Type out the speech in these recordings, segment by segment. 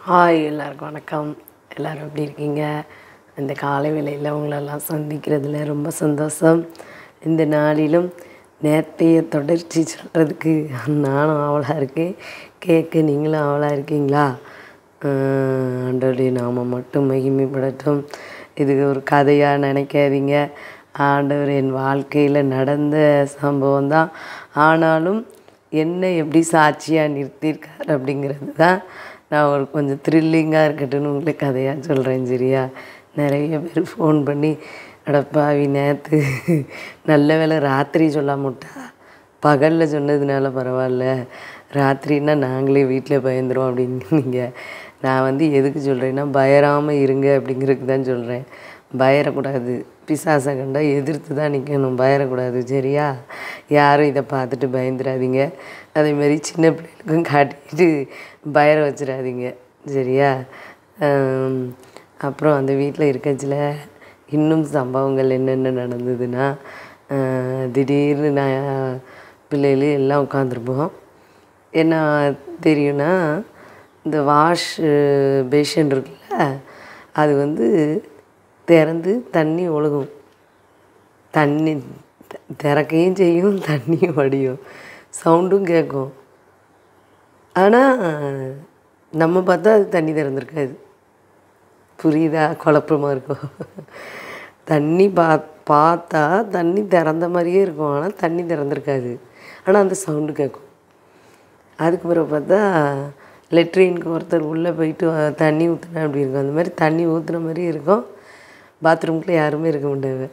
hi எல்லாருக்கும் வணக்கம் எல்லோரும் எப்படி இருக்கீங்க இந்த காலை வேளையில் உங்களெல்லாம் சந்திக்கிறதுல ரொம்ப சந்தோஷம் இந்த நாளிலும் நேற்றைய தொடர்ச்சி சொல்கிறதுக்கு நானும் ஆவலாக இருக்கேன் கேட்க நீங்களும் ஆவலாக இருக்கீங்களா ஆஹ் ஆண்டவருடைய நாமம் மட்டும் மகிமைப்படட்டும் இது ஒரு கதையாக நினைக்காதீங்க ஆண்டவர் என் வாழ்க்கையில் நடந்த சம்பவம் தான் ஆனாலும் என்ன எப்படி சாட்சியாக நிறுத்தியிருக்கார் அப்படிங்கிறது தான் நான் ஒரு கொஞ்சம் த்ரில்லிங்காக இருக்கட்டும்னு உங்களுக்கு கதையாக சொல்கிறேன் சரியா நிறைய பேர் ஃபோன் பண்ணி அடப்பாவி நேற்று நல்ல வேளை ராத்திரி சொல்லாம விட்டா பகலில் சொன்னதுனால பரவாயில்ல ராத்திரின்னா நாங்களே வீட்டில் பயந்துரும் அப்படிங்கிறீங்க நான் வந்து எதுக்கு சொல்கிறேன்னா பயராமல் இருங்க அப்படிங்கிறதுக்கு தான் சொல்கிறேன் பயரக்கூடாது பிசாசை கண்டா எதிர்த்து தான் நிற்கணும் பயரக்கூடாது சரியா யாரும் இதை பார்த்துட்டு பயந்துடாதீங்க அதேமாரி சின்ன பிள்ளைகளுக்கும் காட்டிட்டு பயர வச்சிடாதீங்க சரியா ஆம், அப்புறம் அந்த வீட்டில் இருக்கச்சில இன்னும் சம்பவங்கள் என்னென்ன நடந்ததுன்னா ஆஹ், திடீர்னு நான் பிள்ளைகள் எல்லாம் உட்காந்துருப்போம் என்ன தெரியும்னா இந்த வாஷ் பேஷன் இருக்குல்ல அது வந்து திறந்து தண்ணி ஒழுகும் தண்ணி த- திறக்கையும் செய்யும் தண்ணியும் வடியும் சவுண்டும் கேட்கும் ஆனால் நம்ம பார்த்தா அது தண்ணி திறந்துருக்காது புரியுதா குழப்பமா இருக்கும் தண்ணி பா பார்த்தா தண்ணி திறந்த மாதிரியே இருக்கும் ஆனால் தண்ணி திறந்துருக்காது ஆனால் அந்த சவுண்டு கேட்கும் அதுக்கு பிறகு பார்த்தா லெட்ரினுக்கு ஒருத்தர் உள்ளே போயிட்டு அஹ், தண்ணி ஊற்றுனா அப்படி இருக்கும் அந்த மாதிரி தண்ணி ஊற்றுன மாதிரி இருக்கும் பாத்ரூம்குள்ளே யாருமே இருக்க மாட்டாங்க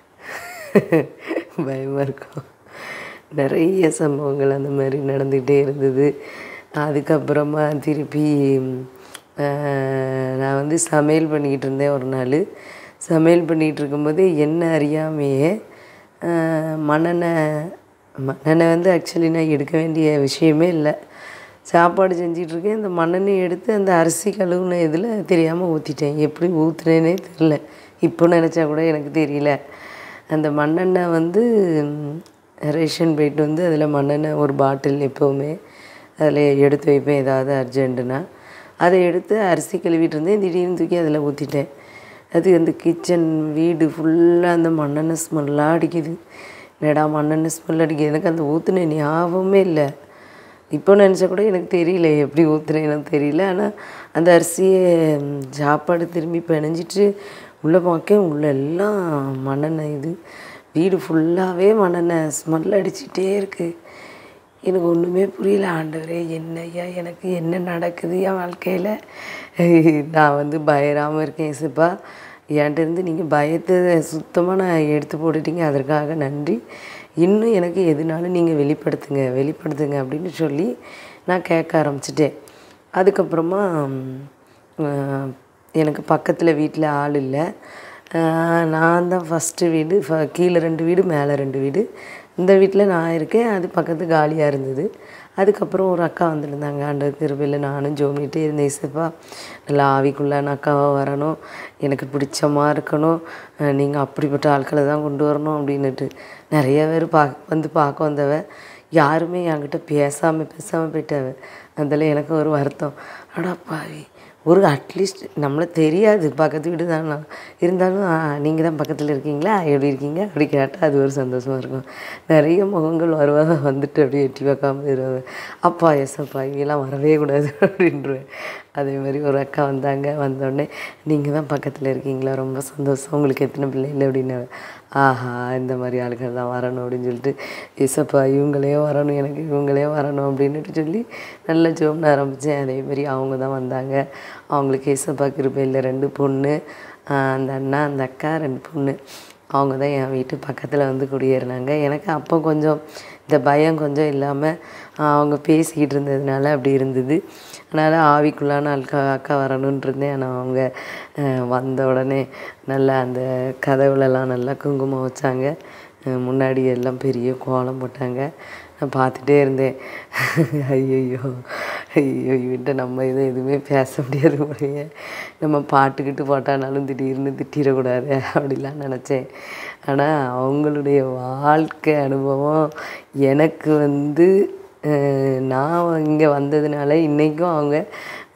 பயமாக இருக்கும் நிறைய சம்பவங்கள் அந்த மாதிரி நடந்துக்கிட்டே இருந்தது அதுக்கப்புறமா திருப்பி அஹ், நான் வந்து சமையல் பண்ணிக்கிட்டு இருந்தேன் ஒரு நாள் சமையல் பண்ணிகிட்டு இருக்கும்போது என்ன அறியாமையே அஹ், மண்ணெண்ணெய் மண்ணெண்ணெய் வந்து ஆக்சுவலி நான் எடுக்க வேண்டிய விஷயமே இல்லை சாப்பாடு செஞ்சிட்டு இருக்கேன் இந்த மண்ணெண்ணெய் எடுத்து அந்த அரிசி கழுவுன இதில் தெரியாமல் ஊற்றிட்டேன் எப்படி ஊற்றுனேனே தெரில இப்போ நினச்சா கூட எனக்கு தெரியல அந்த மண்ணெண்ணெய் வந்து ம், ரேஷன் போயிட்டு வந்து அதில் மண்ணெண்ணெய் ஒரு பாட்டில் எப்போவுமே அதில் எடுத்து வைப்பேன் ஏதாவது அர்ஜென்ட்டுனா அதை எடுத்து அரிசி கழுவிட்டு இருந்தேன் திடீர்னு தூக்கி அதில் ஊற்றிட்டேன் அது அந்த கிச்சன் வீடு ஃபுல்லாக அந்த மண்ணெண்ணெய் ஸ்மெல்லாக அடிக்குது என்னடா மண்ணெண்ணெய் ஸ்மெல் அடிக்குது எனக்கு அந்த ஊற்றுன ஞாபகமே இல்லை இப்போ நினச்சா கூட எனக்கு தெரியல எப்படி ஊற்றுனேன்னு தெரியல ஆனால் அந்த அரிசியை ம், சாப்பாடு திரும்பி பிணைஞ்சிட்டு உள்ளே பார்க்க உள்ள எல்லாம் மண்ணெண்ணெய் இது வீடு ஃபுல்லாகவே மண்ணெண்ணெய் ஸ்மெல் அடிச்சிட்டே இருக்குது எனக்கு ஒன்றுமே புரியல ஆண்டவரே என்னய்யா எனக்கு என்ன நடக்குது என் வாழ்க்கையில் நான் வந்து பயராமல் இருக்கேன் இசப்பா என்கிட்டருந்து நீங்கள் பயத்தை சுத்தமாக நான் எடுத்து போட்டுட்டீங்க அதற்காக நன்றி இன்னும் எனக்கு எதுனாலும் நீங்கள் வெளிப்படுத்துங்க வெளிப்படுத்துங்க அப்படின்னு சொல்லி நான் கேட்க ஆரம்பிச்சிட்டேன் அதுக்கப்புறமா ம், எனக்கு பக்கத்தில் வீட்டில் ஆள் இல்லை ஆஹ் நான் தான் ஃபஸ்ட்டு வீடு ஃப கீழே ரெண்டு வீடு மேலே ரெண்டு வீடு இந்த வீட்டில் நான் இருக்கேன் அது பக்கத்து காலியாக இருந்தது அதுக்கப்புறம் ஒரு அக்கா வந்துருந்தாங்க ஆண்டவர் கிருபையில் நானும் ஜோமிட்டே இருந்தேன் இசப்பா நல்லா ஆவிக்குள்ளான அக்காவாக வரணும் எனக்கு பிடிச்சமா இருக்கணும் நீங்கள் அப்படிப்பட்ட ஆட்களை தான் கொண்டு வரணும் அப்படின்னுட்டு நிறைய பேர் பா வந்து பார்க்க வந்தவ யாருமே என்கிட்ட பேசாமல் பேசாமல் போயிட்டாவ அதில் எனக்கு ஒரு வருத்தம் அடா பாவி ஒரு அட்லீஸ்ட் நம்மளை தெரியாது பக்கத்து வீடு தான் நான் இருந்தாலும் நீங்கள் தான் பக்கத்தில் இருக்கீங்களா எப்படி இருக்கீங்க அப்படி கேட்டால் அது ஒரு சந்தோஷமாக இருக்கும் நிறைய முகங்கள் வருவாங்க வந்துட்டு அப்படியே எட்டி பார்க்காம வருவாங்க அப்பா எஸ் அப்பா இங்கெல்லாம் வரவே கூடாது அப்படின்றேன் அதே மாதிரி ஒரு அக்கா வந்தாங்க வந்தோடனே நீங்கள் தான் பக்கத்தில் இருக்கீங்களா ரொம்ப சந்தோஷம் உங்களுக்கு எத்தனை பிள்ளைகள் அப்படின்னு ஆஹா இந்த மாதிரி ஆளுகள் தான் வரணும் அப்படின்னு சொல்லிட்டு ஏசப்பா இவங்களே வரணும் எனக்கு இவங்களே வரணும் அப்படின்னுட்டு சொல்லி நல்லா ஜோம்னு ஆரம்பித்தேன் அதே மாதிரி அவங்க தான் வந்தாங்க அவங்களுக்கு ஏசப்பா கிருபையில் ரெண்டு பொண்ணு ஆஹ் அந்த அண்ணா அந்த அக்கா ரெண்டு பொண்ணு அவங்க தான் என் வீட்டு பக்கத்தில் வந்து குடியேறினாங்க எனக்கு அப்போ கொஞ்சம் இந்த பயம் கொஞ்சம் இல்லாமல் அவங்க பேசிக்கிட்டு இருந்ததுனால அப்படி இருந்தது அதனால் ஆவிக்குள்ளான அக்கா அக்கா வரணும்னு இருந்தேன் ஆனால் அவங்க அஹ், வந்த உடனே நல்லா அந்த கதவுலலாம் நல்லா குங்குமம் வச்சாங்க அஹ், முன்னாடி எல்லாம் பெரிய கோலம் போட்டாங்க நான் பார்த்துட்டே இருந்தேன் ஐயையோ ஐயோ இவன்ட்ட நம்ம இதை எதுவுமே பேச முடியாது போலயே நம்ம பாட்டுக்கிட்டு போட்டானாலும் திடீர்னு திட்டிடக்கூடாது அப்படிலாம் நினச்சேன் ஆனால் அவங்களுடைய வாழ்க்கை அனுபவம் எனக்கு வந்து அஹ், நான் இங்கே வந்ததுனால இன்றைக்கும் அவங்க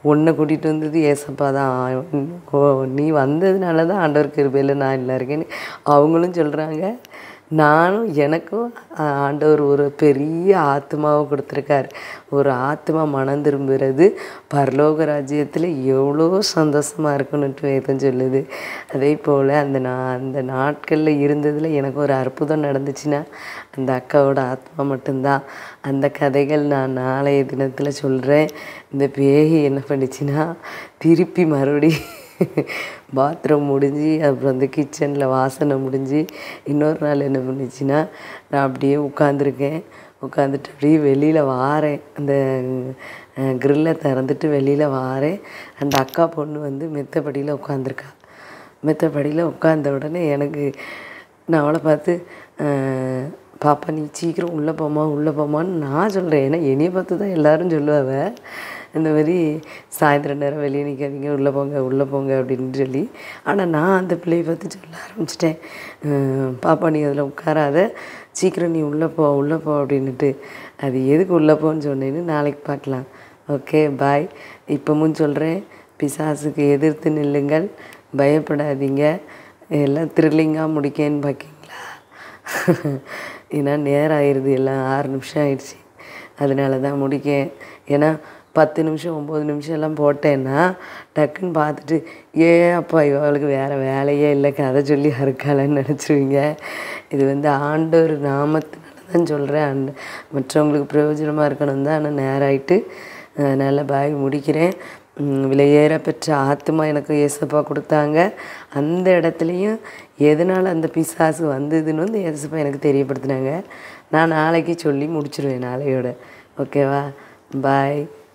உன்னை கூட்டிகிட்டு வந்தது ஏசப்பா தான் ஓ நீ வந்ததுனால தான் ஆண்டவர் கிருபையில் நான் இல்லை இருக்கேன்னு அவங்களும் சொல்கிறாங்க நானும் எனக்கும் ஆண்டவர் ஒரு பெரிய ஆத்மாவை கொடுத்துருக்காரு ஒரு ஆத்மா மனம் திரும்புகிறது பரலோக ராஜ்யத்தில் எவ்வளோ சந்தோஷமாக இருக்குன்னுட்டு வேதம் சொல்லுது அதே போல் அந்த நா அந்த நாட்களில் இருந்ததில் எனக்கு ஒரு அற்புதம் நடந்துச்சுன்னா அந்த அக்காவோட ஆத்மா மட்டும்தான் அந்த கதைகள் நான் நாளைய தினத்தில் சொல்கிறேன் இந்த பேய் என்ன பண்ணிச்சுன்னா திருப்பி மறுபடி பாத்ரூம் முடிஞ்சு அப்புறம் அந்த கிச்சனில் வாசனை முடிஞ்சு இன்னொரு நாள் என்ன பண்ணுச்சுன்னா நான் அப்படியே உட்காந்துருக்கேன் உட்காந்துட்டு அப்படியே வெளியில் வாரேன் அந்த க்ரில்லை திறந்துட்டு வெளியில் வாரேன் அந்த அக்கா பொண்ணு வந்து மெத்தப்படியில் உட்காந்துருக்கா மெத்தப்படியில் உட்காந்த உடனே எனக்கு நான் அவளை பார்த்து பாப்பா நீ சீக்கிரம் உள்ளே போமா உள்ளே போமான்னு நான் சொல்கிறேன் ஏன்னா என்னையை பார்த்து தான் எல்லோரும் சொல்லுவாவ இந்த மாதிரி சாயந்தரம் நேரம் வெளியே நிற்காதீங்க உள்ளே போங்க உள்ளே போங்க அப்படின்னு சொல்லி ஆனால் நான் அந்த பிள்ளையை பார்த்து சொல்ல ஆரம்பிச்சிட்டேன் பாப்பா நீ அதில் உட்காராத சீக்கிரம் நீ உள்ளே போ உள்ளே போ அப்படின்னுட்டு அது எதுக்கு உள்ளே போன்னு சொன்னேன்னு நாளைக்கு பார்க்கலாம் ஓகே பாய் இப்போவும் சொல்கிறேன் பிசாசுக்கு எதிர்த்து நில்லுங்கள் பயப்படாதீங்க எல்லாம் த்ரில்லிங்காக முடிக்கேன்னு பார்க்கிங்களா ஏன்னா நேரம் ஆயிடுது எல்லாம் ஆறு நிமிஷம் ஆயிடுச்சு அதனால தான் முடிக்கேன் ஏன்னா பத்து நிமிஷம் ஒம்பது நிமிஷம் எல்லாம் போட்டேன்னா டக்குன்னு பார்த்துட்டு ஏ அப்பா இவளுக்கு வேறு வேலையே இல்லை கதை சொல்லி அறுக்காலன்னு நினச்சிருவீங்க இது வந்து ஆண்டவர் நாமத்தினால தான் சொல்கிறேன் அண்ட் மற்றவங்களுக்கு பிரயோஜனமாக இருக்கணும் தான் ஆனால் நேரம் ஆகிட்டு அதனால் பாய் முடிக்கிறேன் விலையேற பெற்ற ஆத்மா எனக்கு ஏசப்பா கொடுத்தாங்க அந்த இடத்துலையும் எதனால் அந்த பிசாசு வந்ததுன்னு வந்து ஏசப்பா எனக்கு தெரியப்படுத்தினாங்க நான் நாளைக்கு சொல்லி முடிச்சிடுவேன் நாளையோட ஓகேவா பாய்